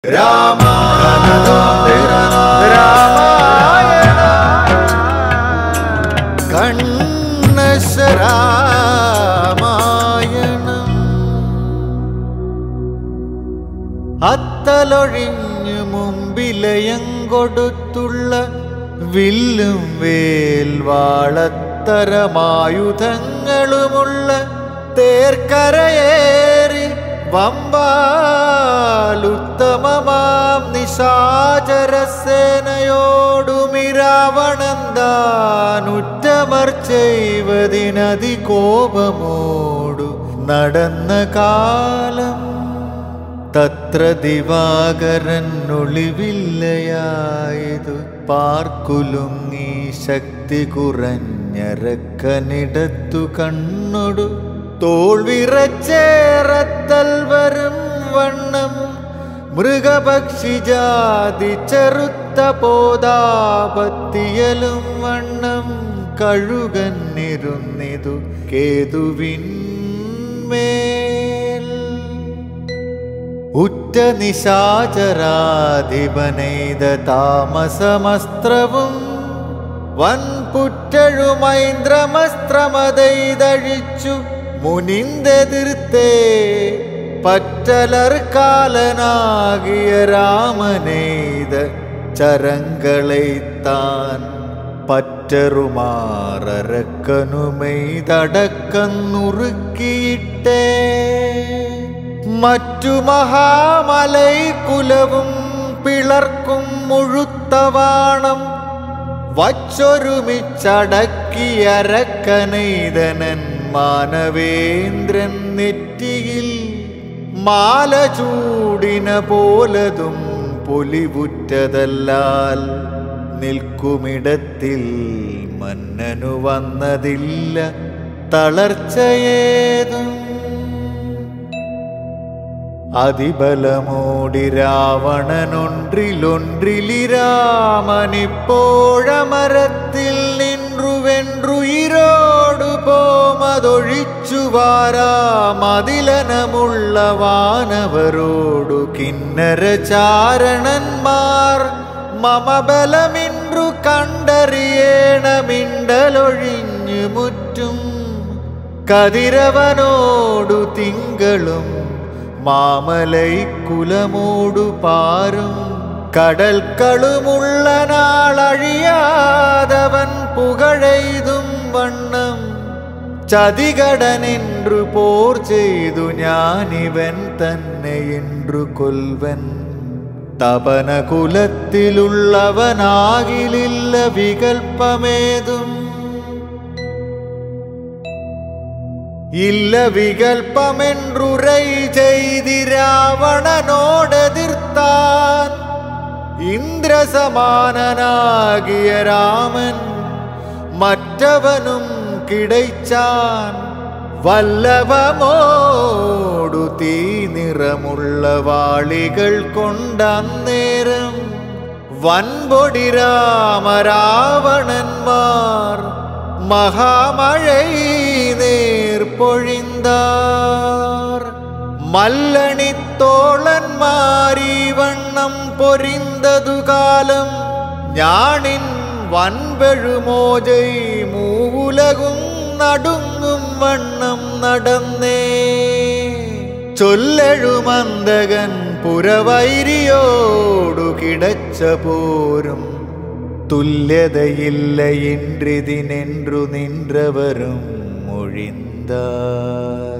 കണ്ണശരാമായണം അത്തലൊഴിഞ്ഞു മുമ്പിലയം കൊടുത്തുള്ള വില്ലും വേൽവാളത്തരമായുധങ്ങളുമുള്ള തേർക്കരയേറി വമ്പാലുത്തമമാം നിശാചരസേനയോടുമിരാവണന്താനുറ്റമർ ചെയ്വതിനതി കോപമോടു നടന്ന കാലം തത്ര ദിവാകരൻ ഒളിവില്ലയായതു പാർക്കുലുങ്ങി ശക്തി കുറഞ്ഞരക്കനിടത്തു കണ്ണൊടു തോൾവിറച്ചേറത്തൽ വരും വണ്ണം മൃഗപക്ഷിജാതി ചെറുത്ത പോതാപത്തിയലും വണ്ണം കഴുകന്നിരുന്നിതു കേതുവിന്മേൽ ഉറ്റ നിശാചരാധിപനെയ്ത താമസമസ്ത്രവും വൻപുറ്റഴുമൈന്ദ്രമസ്ത്രമതൈതഴിച്ചു മുനിന്തെതിർത്തേ പറ്റലർക്കാലനാകിയ രാമനെയ്ത ചരങ്ങളെ താൻ പറ്ററുമാറക്കനുമെയ്തടക്കന്നുറുക്കിയിട്ടേ മറ്റു മഹാമലൈ കുലവും പിളർക്കും മുഴുത്തവാണം വച്ചൊരുമിച്ചടക്കിയരക്കനൈതനൻ മാനവേന്ദ്രൻ നെറ്റിയിൽ മാല ചൂടിന പോലതും പൊലിവുറ്റതല്ലാൽ നിൽക്കുമിടത്തിൽ മന്നനു വന്നതില്ല തളർച്ചയേതും അതിബലമോടി രാവണനൊன்றிലൊன்றிലിരാമനിപ്പോഴമരത്തിൽ നിன்றுവെன்றுയിരോടു പോമതൊഴിച്ചു വാരാമതിലനമുള്ള വാനവരോടു കിന്നര ചാരണന്മാർ മമ ബലമിൻറു കണ്ടറിയേണമിണ്ടലൊഴിഞ്ഞു മുറ്റും കതിരവനോടു തിങ്കളും മാമലൈ കുലമോടു പാരും കടൽക്കളുമുള്ള നാളഴിയാതവൻ പുകഴെയ്തും വണ്ണം ചതികടനെன்று പോർ ചെയ്തു ഞാനിവൻ തന്നെ என்று കൊൽവൻ തപനകുലത്തിലുള്ളവനാകിലില്ല വികൽപ്പമേതും ഇല്ല വികൽപ്പമെன்றுரை ചെയ്തിരാവണനോടെതിർത്താൻ ഇന്ദ്രസമാനനാകിയ രാമൻ മറ്റവനും കിടൈച്ചാൻ വല്ലഭമോടു തീ നിറമുള്ള വാളികൾ കൊണ്ടന്നേരം വൻപൊടി രാമരാവണന്മാർ മഹാമഴை നേർപ്പൊഴിந்தாർ മല്ലണിത്തോളന്മാരീ വണ്ണം പൊരിന്തതു കാലം ഞാണിൻ വൻപെഴുമോജൈ മൂവുലകും നടുങ്ങും വണ്ണം നടന്നേ ചൊല്ലെഴുമന്തകൻ പുരവൈരിയോടു കിടച്ച പോരും തുല്യതയില്ല ഇൻറിതിനെன்று നിன்றവരും മൊഴിന്താർ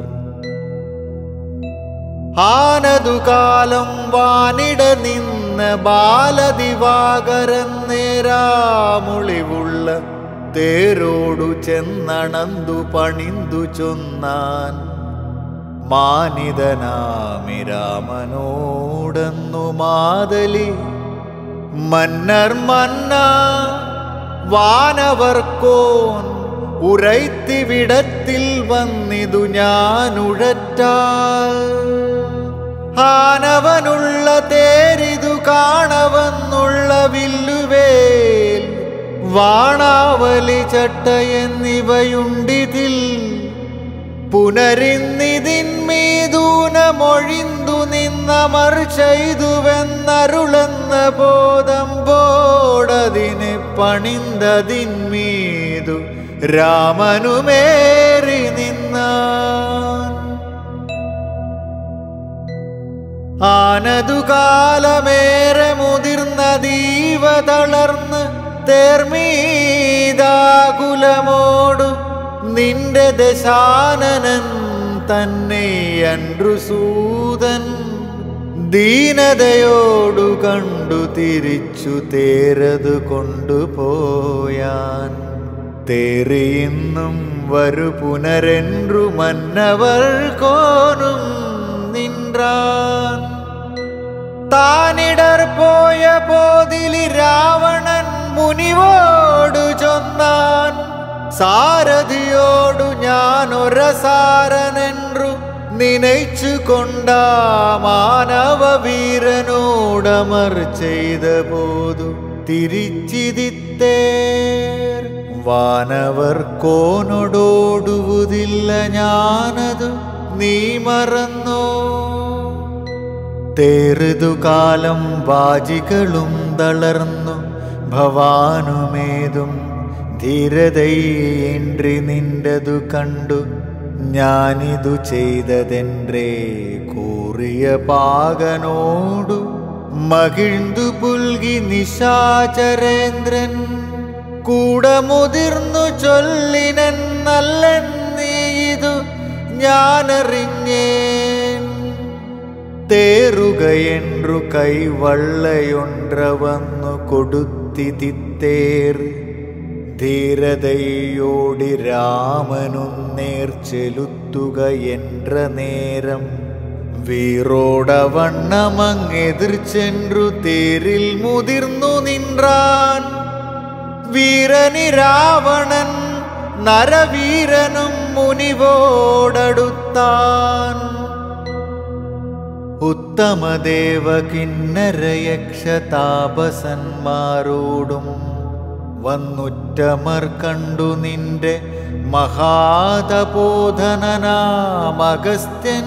ആനതു കാലം വാനിട നിന്ന് ബാലദിവാകരൻ നേരാമുളിവുള്ള തേരോടു ചെന്നണന്തു പണിന്തു ചൊന്നാൻ മാനിതനാമിരാമനോടെന്നു മാതലി മന്നർ മന്ന വാനവർക്കോൻ ഉറൈത്തിവിടത്തിൽ വന്നിതു ഞാൻ ഉഴറ്റാൽ ആനവനുള്ള തേരിതു കാണവന്നുള്ള വില്ലുവേൽ വാണാവലി ചട്ട എന്നിവയുണ്ടിതിൽ പുനരിന്നിതിന്മീതൂനമൊഴിന്തു നിന്ന നിന്നമർ ചെയ്തുവെന്നരുളെന്ന ബോധം ബോടതിനെ പണിന്തതിന്മീതു രാമനുമേറി നിന്നാൻ ആനതു കാലമേറെ മുതിർന്ന ദീവ തളർന്ന് തേർമീതാകുലമോടു നിന്റെ ദശാനനൻ തന്നെ അൻറുസൂതൻ ദീനതയോടു കണ്ടു തിരിച്ചു തേരതു കൊണ്ടുപോയാൻ തേറിയിന്നും വരു പുനരെൻറു മന്നവർ കോനും നിன்றாൻ താനിടർ പോയ പോതിലി രാവണൻ മുനിവോടു ചൊന്നാൻ സാരഥിയോടു ഞാൻ ഒരസാരനെൻറു നിനച്ചു കൊണ്ടാ മാനവ വീരനോടമർ ചെയ്ത പോതു തിരിച്ചിതിത്തേർ വാനവർ കോനോടോടുവുതില്ല ഞാനതു നീ മറന്നോ തേറുതു കാലം വാജികളും തളർന്നു ഭവാനുമേതും ധീരതയിன்றി നിന്റതു കണ്ടു ഞാനിതു ചെയ്തതെன்றേ കൂറിയ പാകനോടു മകിഴ്ന്നു പുൽകി നിശാചരേന്ദ്രൻ കൂടെ മുതിർന്നു ചൊല്ലിനൻ നല്ലൻ നീ ഇതു ഞാനറിഞ്ഞേൻ തേറുകയെൻറു കൈവള്ളയൊன்ற വന്നു കൊടുത്തിതിത്തേർ ധീരതയോടി രാമനുന്നേർ ചെലുത്തുക എன்ற നേരം വീറോടവണ്ണമങ്ങെതിർ ചെன்று തേരിൽ മുതിർന്നു നിன்றாൻ വീരനി രാവണൻ നരവീരനും മുനിവോടടുത്താൻ ഉത്തമദേവ കിന്നരയക്ഷ താപസന്മാരോടും വന്നുറ്റമർ കണ്ടു നിന്റെ മഹാതപോധനനാമഗസ്ത്യൻ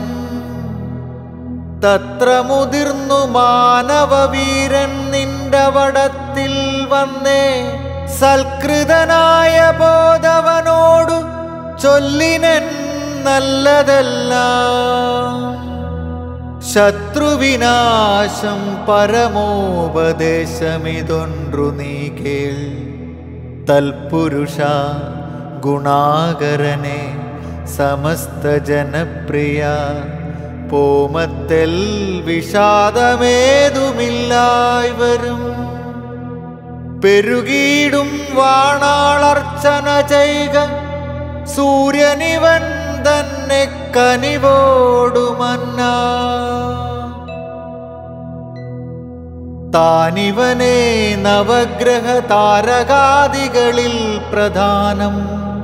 തത്ര മുതിർന്നു മാനവവീരൻ നിന്റെ വടത്തിൽ വന്നേ സൽകൃതനായ ബോധവനോടു ചൊല്ലിനൻ നല്ലതെല്ലാം ശത്രുവിനാശം പരമോപദേശമിതൊன்றു നീ കേൾ തൽപുരുഷ ഗുണാകരനെ സമസ്ത ജനപ്രിയ പോമത്തെൽ വിഷാദമേതുമില്ലായി വരും പെരുകീടും വാണാളർച്ചന ചെയ്ക സൂര്യനിവൻ തന്നെ കനിവോടുമന്ന താനിവനെ നവഗ്രഹ താരകാദികളിൽ പ്രധാനം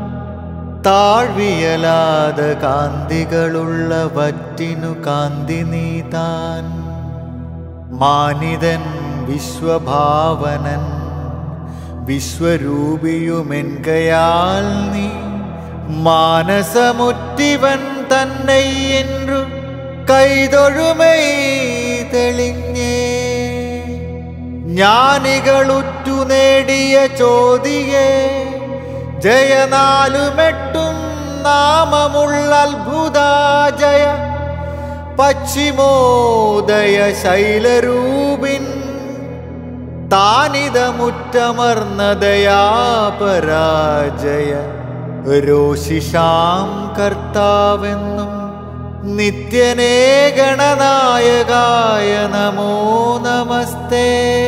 താഴ്വിയലാത കാന്തികളുള്ള വറ്റിനു കാന്തി നീ താൻ മാനിതൻ വിശ്വഭാവനൻ വിശ്വരൂപിയുമെൻകയാൽ നീ മാനസമുറ്റിവൻ തന്നെ എന്നു കൈതൊഴുമൈ തെളിഞ്ഞേ ജ്ഞാനികളുറ്റു നേടിയ ചോദിയെ ജയനാലുമെട്ടും നാമമുള്ള അത്ഭുത ജയ പശ്ചിമോദയ ശൈലരൂപിൻ താനിതമുറ്റമർന്ന ദയാപരാജയ രോഷിഷാം കർത്താവെന്നും നിത്യനേ ഗണനായകായ നമോ നമസ്തേ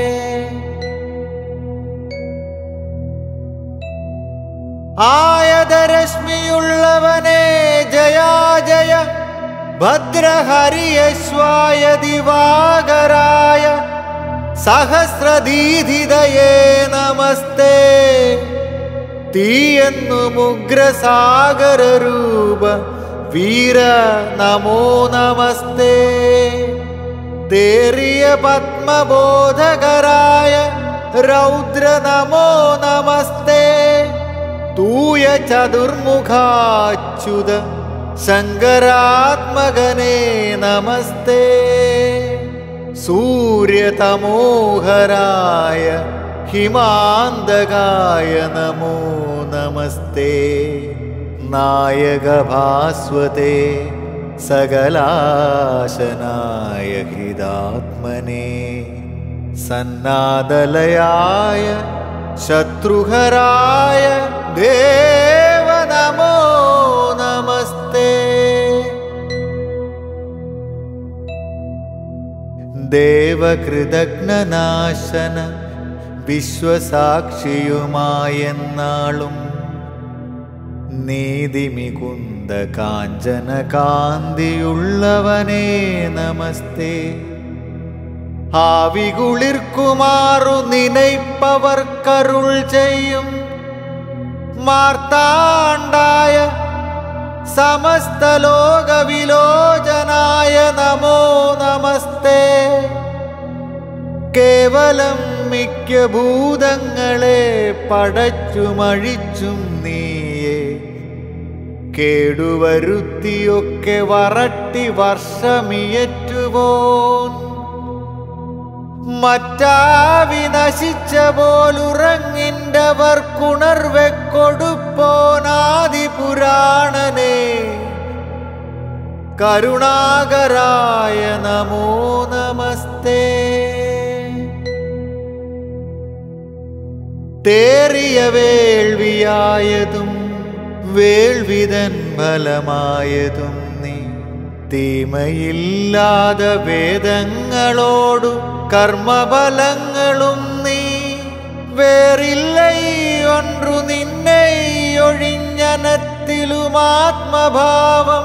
ആയതരശ്മിയുള്ളവനെ ജയാജയ ഭദ്രഹരിയശ്വായ ദിവാകരായ സഹസ്രദീധിതയേ നമസ്തേ തീയെന്നു മുഗ്രസാഗരരൂപ വീര നമോ നമസ്തേ തേറിയ പത്മബോധകരായ രൗദ്ര നമോ നമസ്തേ തൂയ ചതുർമുഖാച്യുത ശങ്കരാത്മകനേ നമസ്തേ सूर्यतमोहराय हिमान्दगाय नमो नमस्ते नायकभास्वते सकलाशनाय हृदात्मने सन्नादलयाय शत्रुहराय देव नमो नमस्ते ദേവകൃതജ്ഞനാശന വിശ്വസാക്ഷിയുമായെന്നാളും നീതിമികുന്ദ കാഞ്ചന കാന്തിയുള്ളവനേ നമസ്തേ ആവികുളിർക്കുമാറു നിനൈപ്പവർക്കരുൾ ചെയ്യും മാർത്താണ്ടായ സമസ്ത ലോകവിലോചനായ നമോ നമസ്തേ കേവലം മിക്ക ഭൂതങ്ങളെ പടച്ചുമഴിച്ചും നീയെ കേടുവരുത്തിയൊക്കെ വറട്ടി വർഷമിയറ്റുപോൻ മറ്റാവി നശിച്ച പോലുറങ്ങിൻ്റവർക്കുണർവെ കൊടുപ്പോനാദി പുരാണനെ കരുണാകരായ നമോ നമസ്തേ തേറിയ വേൾവിയായതും വേൾവിതൻ ഫലമായതും നീ തീമയില്ലാതെ വേദങ്ങളോടു കർമ്മഫലങ്ങളും നീ വേറില്ലൈ ഒன்று നിന്നെ ഒഴിഞ്ഞനത്തിലും ആത്മഭാവം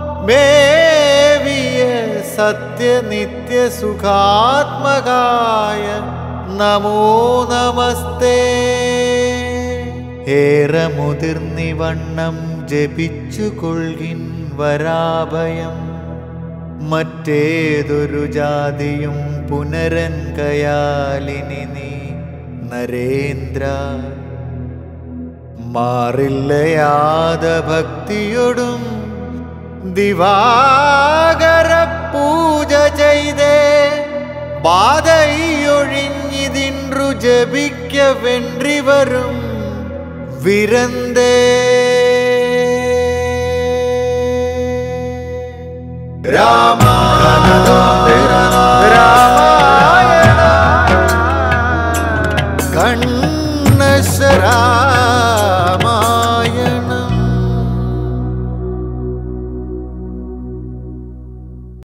മേവിയ സത്യനിത്യ സുഖാത്മകായ നമോ നമസ്തേ ഏറെ മുതിർന്നിവണ്ണം ജപിച്ചു കൊൾകിൻ വരാഭയം മറ്റേതൊരു ജാതിയും പുനരൻ കയാലിനി നീ നരേന്ദ്ര മാറില്ലയാത ഭക്തിയൊടും ദിവാകര പൂജ ചെയ്തേ ബാധയൊഴിഞ്ഞിതിൻറു ജപിക്ക വെன்றി വരും വിരന്തേ രാമ